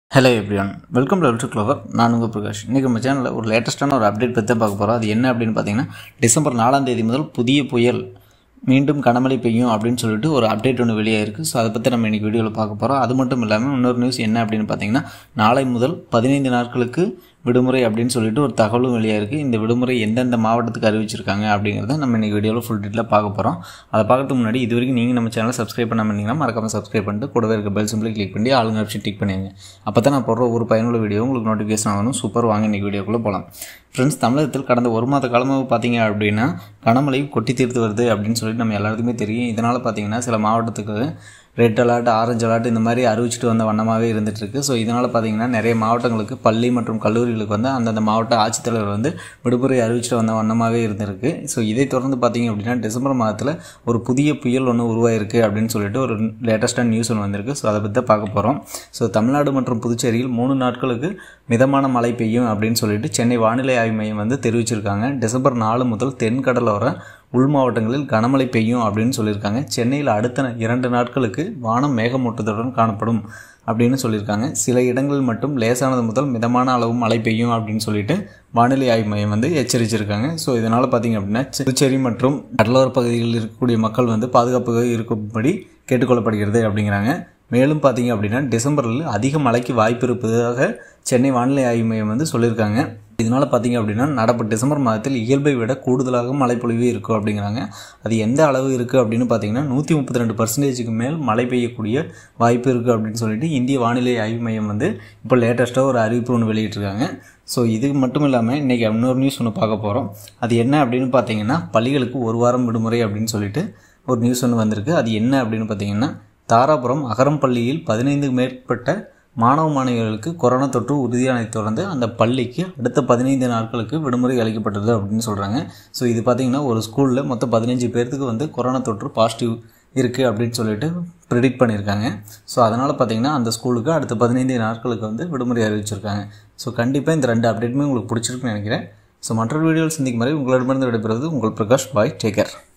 hello everyone welcome level to Clover நான் உங்கள் பிரகாஷ் இன்றைக்கி நம்ம சேனலில் ஒரு லேட்டஸ்ட்டான ஒரு அப்டேட் பற்றி தான் பார்க்க போகிறோம் அது என்ன அப்படின்னு பார்த்தீங்கன்னா டிசம்பர் நாலாம் தேதி முதல் புதிய புயல் மீண்டும் கனமழை பெய்யும் அப்படின்னு சொல்லிட்டு ஒரு அப்டேட் ஒன்று வெளியே இருக்குது ஸோ அதை பற்றி நம்ம இன்றைக்கி வீடியோவில் பார்க்க போகிறோம் அது மட்டும் இல்லாமல் இன்னொரு நியூஸ் என்ன அப்படின்னு பார்த்தீங்கன்னா நாளை முதல் பதினைந்து நாட்களுக்கு விடுமுறை அப்படின்னு சொல்லிட்டு ஒரு தகவலும் வெளியாக இருக்குது இந்த விடுமுறை எந்தெந்த மாவட்டத்துக்கு அறிவிச்சிருக்காங்க அப்படிங்கிறத நம்ம இன்றைக்கி வீடியோவில் ஃபுல் டீட்டெயிலாக பார்க்க போகிறோம் அதை பார்க்கறதுக்கு முன்னாடி இது வரைக்கும் நீங்கள் நம்ம சேனலை சப்ஸ்கிரைப் பண்ணாமல் இருந்தீங்கன்னா மறக்காமல் சப்ஸ்கிரைப் பண்ணிட்டு கூடவே இருக்க பெல் சிம்பிளை கிளிக் பண்ணி ஆளுங்க ஆப்ஷன் டிக் பண்ணிடுங்க அப்போ தான் நான் போடுற ஒரு பயனுள்ள வீடியோ உங்களுக்கு நோட்டிஃபிகேஷன் ஆகணும் சூப்பர் வாங்க இன்றைக்கி வீடியோக்குள்ளே போகலாம் ஃப்ரெண்ட்ஸ் தமிழகத்தில் கடந்த ஒரு மாத காலமாக பார்த்தீங்க அப்படின்னா கனமழை கொட்டி தீர்த்து வருது அப்படின்னு சொல்லிட்டு நம்ம எல்லாத்துக்குமே தெரியும் இதனால் பார்த்தீங்கன்னா சில மாவட்டத்துக்கு ரெட் அலர்ட் ஆரஞ்சு அலர்ட் இந்த மாதிரி அறிவிச்சிட்டு வந்த வண்ணமாகவே இருந்துட்டு இருக்கு ஸோ இதனால் பார்த்தீங்கன்னா நிறைய மாவட்டங்களுக்கு பள்ளி மற்றும் கல்லூரிகளுக்கு வந்து அந்தந்த மாவட்ட ஆட்சித்தலைவர் வந்து விடுமுறை அறிவிச்சிட்டு வந்த வண்ணமாகவே இருந்திருக்கு ஸோ இதை தொடர்ந்து பார்த்தீங்க அப்படின்னா டிசம்பர் மாதத்தில் ஒரு புதிய புயல் ஒன்று உருவாயிருக்கு அப்படின்னு சொல்லிட்டு ஒரு லேட்டஸ்டான நியூஸ் ஒன்று வந்திருக்கு ஸோ அதை பற்றி தான் பார்க்க போகிறோம் ஸோ தமிழ்நாடு மற்றும் புதுச்சேரியில் மூணு நாட்களுக்கு மிதமான மழை பெய்யும் அப்படின்னு சொல்லிட்டு சென்னை வானிலை ஆய்வு மையம் வந்து தெரிவிச்சிருக்காங்க டிசம்பர் நாலு முதல் தென்கடலோர உள் மாவட்டங்களில் கனமழை பெய்யும் அப்படின்னு சொல்லியிருக்காங்க சென்னையில் அடுத்த இரண்டு நாட்களுக்கு வானம் மேகமூட்டத்துடன் காணப்படும் அப்படின்னு சொல்லியிருக்காங்க சில இடங்களில் மட்டும் லேசானது முதல் மிதமான அளவு மழை பெய்யும் அப்படின்னு சொல்லிட்டு வானிலை ஆய்வு மையம் வந்து எச்சரிச்சிருக்காங்க ஸோ இதனால் பார்த்தீங்க அப்படின்னா புதுச்சேரி மற்றும் கடலோர பகுதிகளில் இருக்கக்கூடிய மக்கள் வந்து பாதுகாப்பாக இருக்கும்படி கேட்டுக்கொள்ளப்படுகிறது அப்படிங்கிறாங்க மேலும் பார்த்தீங்க அப்படின்னா டிசம்பரில் அதிக மழைக்கு வாய்ப்பு இருப்பதாக சென்னை வானிலை ஆய்வு மையம் வந்து சொல்லியிருக்காங்க இதனால் பார்த்தீங்க அப்படின்னா நடப்பு டிசம்பர் மாதத்தில் இயல்பை விட கூடுதலாக மழைப்பொழிவு இருக்கும் அப்படிங்கிறாங்க அது எந்த அளவு இருக்குது அப்படின்னு பார்த்தீங்கன்னா நூற்றி முப்பத்தி ரெண்டு பர்சன்டேஜுக்கு மேல் மழை பெய்யக்கூடிய வாய்ப்பு இருக்குது அப்படின்னு சொல்லிட்டு இந்திய வானிலை ஆய்வு மையம் வந்து இப்போ லேட்டஸ்ட்டாக ஒரு அறிவிப்பு ஒன்று வெளியிட்டிருக்காங்க ஸோ இது மட்டும் இல்லாமல் இன்றைக்கி இன்னொரு நியூஸ் ஒன்று பார்க்க போகிறோம் அது என்ன அப்படின்னு பார்த்தீங்கன்னா பள்ளிகளுக்கு ஒரு வாரம் விடுமுறை அப்படின்னு சொல்லிட்டு ஒரு நியூஸ் ஒன்று வந்திருக்கு அது என்ன அப்படின்னு பார்த்தீங்கன்னா தாராபுரம் அகரம் பள்ளியில் பதினைந்துக்கு மேற்பட்ட மாணவ மாணவிகளுக்கு கொரோனா தொற்று உறுதியானதை தொடர்ந்து அந்த பள்ளிக்கு அடுத்த பதினைந்து நாட்களுக்கு விடுமுறை அளிக்கப்பட்டது அப்படின்னு சொல்கிறாங்க ஸோ இது பார்த்திங்கன்னா ஒரு ஸ்கூலில் மொத்தம் பதினஞ்சு பேர்த்துக்கு வந்து கொரோனா தொற்று பாசிட்டிவ் இருக்குது அப்படின்னு சொல்லிட்டு ப்ரிடிக்ட் பண்ணியிருக்காங்க ஸோ அதனால் பார்த்திங்கன்னா அந்த ஸ்கூலுக்கு அடுத்த பதினைந்து நாட்களுக்கு வந்து விடுமுறை அறிவிச்சிருக்காங்க ஸோ கண்டிப்பாக இந்த ரெண்டு அப்டேட்டுமே உங்களுக்கு பிடிச்சிருக்குன்னு நினைக்கிறேன் ஸோ மற்றொரு வீடியோவில் சந்திக்கும் வரை உங்களிடமிருந்து விடைபெறுவது உங்கள் பிரகாஷ் பாய் டேக்கர்